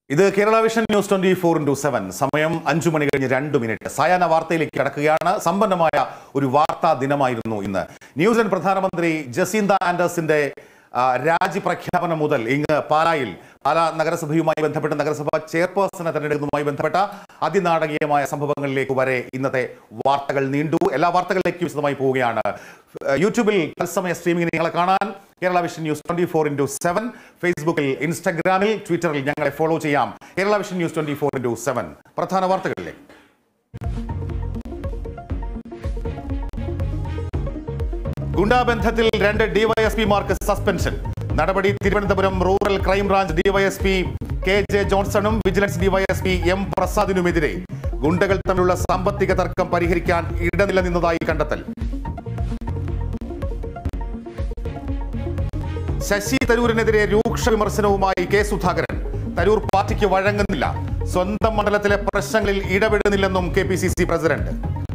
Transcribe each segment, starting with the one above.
ഇത് Kerala vision news twenty four into seven സമയം അഞ്ചു മണി കഴിഞ്ഞ് രണ്ട് മിനിറ്റ് സായാഹ്ന വാർത്തയിലേക്ക് കടക്കുകയാണ് സമ്പന്നമായ ഒരു വാർത്താ ദിനമായിരുന്നു ഇന്ന് ന്യൂസിലൻഡ് പ്രധാനമന്ത്രി ജസീന്ത ആൻഡേഴ്സിന്റെ ആ, രാജിപ്രഖ്യാപനം മുതൽ ഇങ്ങ് പാലായിൽ പാലാ നഗരസഭയുമായി ബന്ധപ്പെട്ട് നഗരസഭ ചെയർപേഴ്സണെ തെരഞ്ഞെടുക്കുന്നതുമായി ബന്ധപ്പെട്ട അതിനാടകീയമായ സംഭവങ്ങളിലേക്ക് വരെ ഇന്നത്തെ വാർത്തകൾ നീണ്ടു എല്ലാ വാർത്തകളിലേക്കും വിശദമായി പോവുകയാണ് ഏഹ്, യൂട്യൂബിൽ തത്സമയ സ്ട്രീമിംഗ് നിങ്ങളെ കാണാൻ Kerala vision news twenty four into seven ഫേസ്ബുക്കിൽ ഇൻസ്റ്റഗ്രാമിൽ ട്വിറ്ററിൽ ഞങ്ങളെ ഫോളോ ചെയ്യാം Kerala vision news twenty four into seven പ്രധാന വാർത്തകളിലേക്ക് ഗുണ്ടാബന്ധത്തിൽ രണ്ട് ഡിവൈഎസ്പിമാർക്ക് സസ്പെൻഷൻ നടപടി Thiruvananthapuram rural crime branch DYSP K J ജോൺസണും വിജിലൻസ് ഡിവൈഎസ്പി എം പ്രസാദിനുമെതിരെ ഗുണ്ടകൾ തമ്മിലുള്ള സാമ്പത്തിക തർക്കം പരിഹരിക്കാൻ ഇടനിലനിന്നതായി കണ്ടെത്തൽ ശശി തരൂരിനെതിരെ രൂക്ഷ വിമർശനവുമായി കെ സുധാകരൻ തരൂർ പാർട്ടിക്ക് വഴങ്ങുന്നില്ല സ്വന്തം മണ്ഡലത്തിലെ പ്രശ്നങ്ങളിൽ ഇടപെടുന്നില്ലെന്നും K P C C president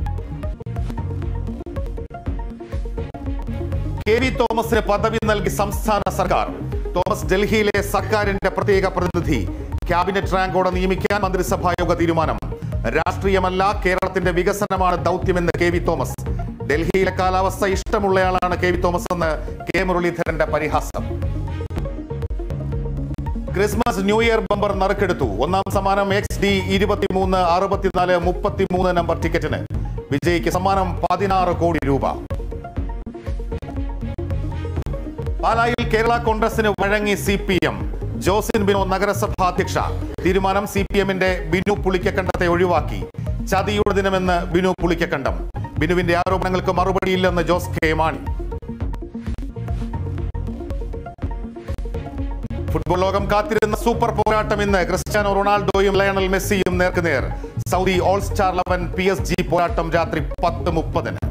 K V തോമസിന് പദവി നൽകി സംസ്ഥാന സർക്കാർ തോമസ് ഡൽഹിയിലെ സർക്കാരിന്റെ പ്രത്യേക പ്രതിനിധി ക്യാബിനറ്റ് റാങ്കോടെ നിയമിക്കാൻ മന്ത്രിസഭായോഗ തീരുമാനം രാഷ്ട്രീയമല്ല കേരളത്തിന്റെ വികസനമാണ് ദൗത്യമെന്ന് കെ വി തോമസ് ഡൽഹിയിലെ കാലാവസ്ഥ ഇഷ്ടമുള്ളയാളാണ് കെ വി തോമസ് എന്ന് കെ മുരളീധരന്റെ പരിഹാസം ക്രിസ്മസ് ന്യൂ ഇയർ ബമ്പർ നറുക്കെടുത്തു ഒന്നാം സമ്മാനം എക്സ് ഡി ഇരുപത്തിമൂന്ന് അറുപത്തിനാല് മുപ്പത്തിമൂന്ന് നമ്പർ ടിക്കറ്റിന് വിജയിക്ക് സമ്മാനം പതിനാറ് കോടി രൂപ പാലായിൽ കേരള കോൺഗ്രസിന് വഴങ്ങി സി പി എം ജോസിൻ ബിനോ നഗരസഭാ അധ്യക്ഷ തീരുമാനം സി പി എമ്മിന്റെ ബിനു പുളിക്കക്കണ്ടത്തെ ഒഴിവാക്കി ചതിയുടെ ദിനമെന്ന് ബിനു പുളിക്കക്കണ്ടം ബിനുവിന്റെ ആരോപണങ്ങൾക്ക് മറുപടിയില്ലെന്ന് ജോസ് കെ മാണി ഫുട്ബോൾ ലോകം കാത്തിരുന്ന സൂപ്പർ പോരാട്ടം ഇന്ന് ക്രിസ്ത്യാനോ റൊണാൾഡോയും ലയണൽ മെസ്സിയും നേർക്കുനേർ Saudi all star eleven P S G പോരാട്ടം രാത്രി പത്ത് മുപ്പതിന്